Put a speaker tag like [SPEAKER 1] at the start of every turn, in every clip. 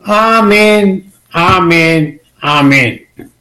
[SPEAKER 1] ஆமேன் ஆமேன் ஆமேன்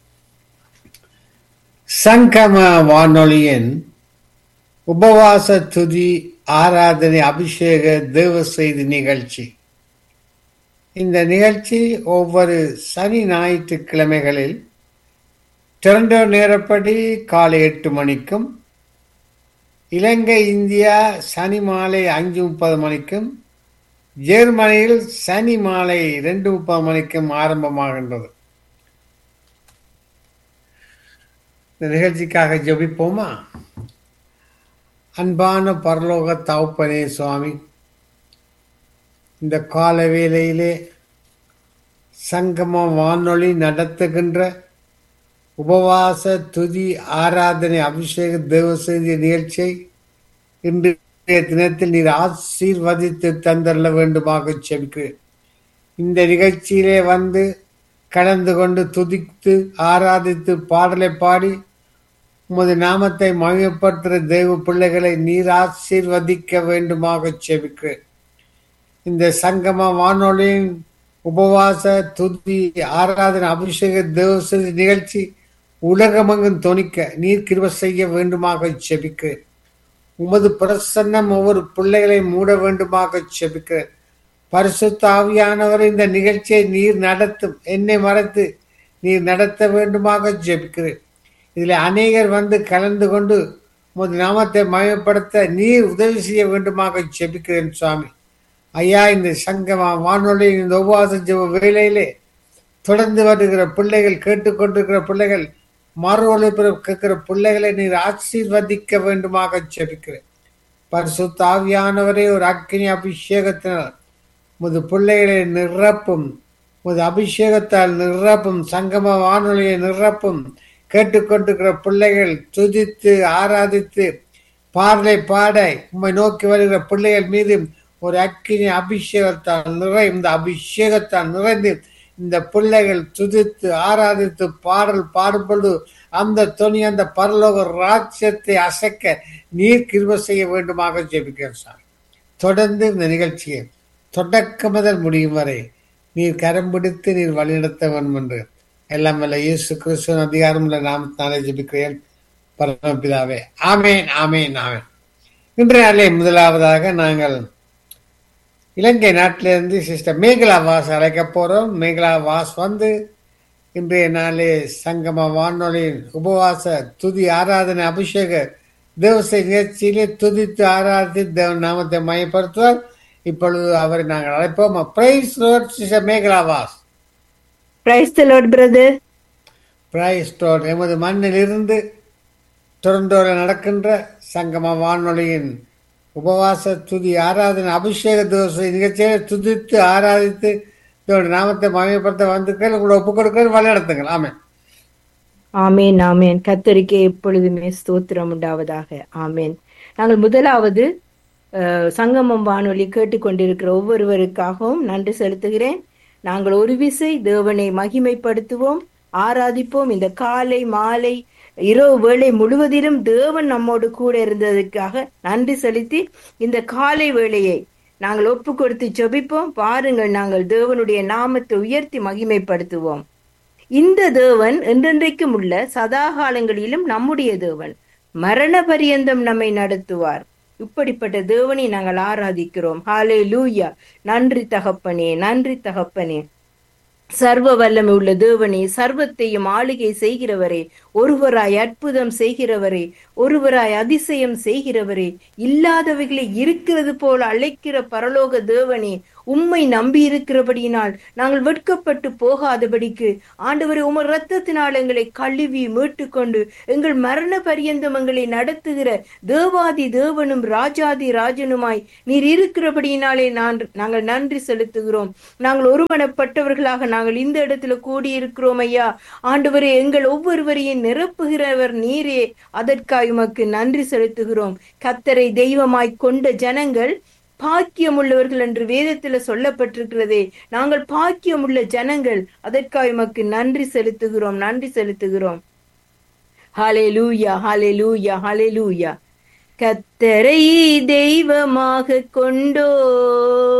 [SPEAKER 1] சங்கம வானொலியின் உபவாச துதி ஆராதனை அபிஷேக தேவ செய்தி நிகழ்ச்சி இந்த நிகழ்ச்சி ஒவ்வொரு சனி ஞாயிற்றுக்கிழமைகளில் டொரண்டோ நேரப்படி காலை எட்டு மணிக்கும் இலங்கை இந்தியா சனி மாலை அஞ்சு முப்பது மணிக்கும் ஜெர்மனியில் சனி மாலை ரெண்டு முப்பது மணிக்கும் ஆரம்பமாகின்றது இந்த நிகழ்ச்சிக்காக ஜெபிப்போமா அன்பான பரலோக தவுப்பனே சுவாமி இந்த கால வேளையிலே சங்கம வானொலி நடத்துகின்ற உபவாச துதி ஆராதனை அபிஷேக தேவ செய்தி நிகழ்ச்சியை இன்றைய தினத்தில் நீர் ஆசீர்வதித்து தந்தள்ள வேண்டுமாக செபிக்கிறேன் இந்த நிகழ்ச்சியிலே வந்து கலந்து கொண்டு துதித்து ஆராதித்து பாடலை பாடி உமது நாமத்தை மகிமைப்படுத்துகிற தெய்வ பிள்ளைகளை நீர் ஆசீர்வதிக்க வேண்டுமாக செபிக்கிறேன் இந்த சங்கம வானொலியின் உபவாச துதி ஆராதனை அபிஷேக தேவ நிகழ்ச்சி உலகமெங்கும் தொனிக்க நீர் கிருப செய்ய வேண்டுமாக செபிக்கிறேன் உமது பிரசன்னம் ஒவ்வொரு பிள்ளைகளை மூட வேண்டுமாக செபிக்கிறேன் பரிசுத்த ஆவியானவர் இந்த நிகழ்ச்சியை நீர் நடத்தும் என்னை மறைத்து நீர் நடத்த வேண்டுமாக ஜெபிக்கிறேன் இதில் அநேகர் வந்து கலந்து கொண்டு உமது நாமத்தை மயப்படுத்த நீர் உதவி செய்ய வேண்டுமாக ஜெபிக்கிறேன் சுவாமி ஐயா இந்த சங்கமா வானொலி இந்த உபவாச ஜெப வேலையிலே தொடர்ந்து வருகிற பிள்ளைகள் கேட்டுக்கொண்டிருக்கிற பிள்ளைகள் மறு ஒழிப்பு கேட்கிற பிள்ளைகளை நீர் ஆசீர்வதிக்க வேண்டுமாக ஜெபிக்கிறேன் பரிசுத்த ஆவியானவரே ஒரு அக்கினி அபிஷேகத்தினால் முது பிள்ளைகளை நிரப்பும் முது அபிஷேகத்தால் நிரப்பும் சங்கம வானொலியை நிரப்பும் கேட்டுக்கொண்டிருக்கிற பிள்ளைகள் துதித்து ஆராதித்து பாடலை பாட உம்மை நோக்கி வருகிற பிள்ளைகள் மீது ஒரு அக்கினி அபிஷேகத்தால் நிறை இந்த அபிஷேகத்தால் நிறைந்து இந்த பிள்ளைகள் துதித்து ஆராதித்து பாடல் பாடுபொழுது அந்த துணி அந்த பரலோக ராஜ்யத்தை அசைக்க நீர் கிருப செய்ய வேண்டுமாக ஜெபிக்கிறேன் சார் தொடர்ந்து இந்த நிகழ்ச்சியை தொடக்க முதல் முடியும் வரை நீர் கரம் பிடித்து நீர் வழிநடத்த வேண்டும் என்று எல்லாம் வல்ல இயேசு கிறிஸ்துவன் அதிகாரம் உள்ள நாமத்தினாலே ஜெபிக்கிறேன் பரமபிதாவே ஆமேன் ஆமேன் ஆமேன் இன்றைய நாளே முதலாவதாக நாங்கள் இலங்கை நாட்டிலிருந்து சிஸ்டர் மேகலா வாஸ் அழைக்க போறோம் மேகலா வாஸ் வந்து இன்றைய நாளே சங்கம வானொலியின் உபவாச துதி ஆராதனை அபிஷேக தேவசை நிகழ்ச்சியிலே துதித்து ஆராதித்து தேவ நாமத்தை மையப்படுத்துவார் இப்பொழுது அவரை நாங்கள் அழைப்போம் praise lord sister Megala was
[SPEAKER 2] praise the lord brother
[SPEAKER 1] praise lord எமது மண்ணில் இருந்து டொரண்டோவில் நடக்கின்ற சங்கம வானொலியின் உபவாச துதி ஆராதனை அபிஷேக தோசை நிகழ்ச்சியை துதித்து ஆராதித்து இதோட நாமத்தை மகிமைப்படுத்த வந்துக்கள் உங்களை ஒப்புக் கொடுக்க வழிநடத்துங்கள் ஆமே
[SPEAKER 2] ஆமேன் ஆமேன் கத்தரிக்கை எப்பொழுதுமே ஸ்தோத்திரம் உண்டாவதாக ஆமேன் நாங்கள் முதலாவது அஹ், சங்கமம் வானொலி கேட்டுக்கொண்டிருக்கிற ஒவ்வொருவருக்காகவும் நன்றி செலுத்துகிறேன் நாங்கள் ஒரு விசை தேவனை மகிமைப்படுத்துவோம் ஆராதிப்போம் இந்த காலை மாலை இரவு வேளை முழுவதிலும் தேவன் நம்மோடு கூட இருந்ததற்காக நன்றி செலுத்தி இந்த காலை வேளையை நாங்கள் ஒப்பு கொடுத்து ஜெபிப்போம் பாருங்கள் நாங்கள் தேவனுடைய நாமத்தை உயர்த்தி மகிமைப்படுத்துவோம் இந்த தேவன் என்றென்றைக்கும் உள்ள சதா காலங்களிலும் நம்முடைய தேவன் மரண பரியந்தம் நம்மை நடத்துவார் இப்படிப்பட்ட தேவனை நாங்கள் ஆராதிக்கிறோம் ஹாலே லூயா நன்றி தகப்பனே நன்றி தகப்பனே சர்வ வல்லமை உள்ள தேவனே சர்வத்தையும் ஆளுகை செய்கிறவரே ஒருவராய் அற்புதம் செய்கிறவரே ஒருவராய் அதிசயம் செய்கிறவரே இல்லாதவைகளை இருக்கிறது போல அழைக்கிற பரலோக தேவனே உம்மை நம்பி இருக்கிறபடியினால் நாங்கள் வெட்கப்பட்டு போகாதபடிக்கு ஆண்டவரே உமர் ரத்தத்தினால் எங்களை கழுவி மீட்டுக்கொண்டு எங்கள் மரண பரியந்தம் எங்களை நடத்துகிற தேவாதி தேவனும் ராஜாதி ராஜனுமாய் நீர் இருக்கிறபடியினாலே நான் நாங்கள் நன்றி செலுத்துகிறோம் நாங்கள் ஒருமனப்பட்டவர்களாக நாங்கள் இந்த இடத்துல கூடியிருக்கிறோம் ஐயா ஆண்டவரே எங்கள் ஒவ்வொருவரையும் நிரப்புகிறவர் நீரே அதற்காக உமக்கு நன்றி செலுத்துகிறோம் கத்தரை தெய்வமாய் கொண்ட ஜனங்கள் பாக்கியம் உள்ளவர்கள் என்று வேதத்துல சொல்லப்பட்டிருக்கிறதே நாங்கள் பாக்கியம் உள்ள ஜனங்கள் அதற்காக உமக்கு நன்றி செலுத்துகிறோம் நன்றி செலுத்துகிறோம் ஹாலே லூயா ஹாலே லூயா ஹாலே லூயா கத்தரை தெய்வமாக கொண்டோ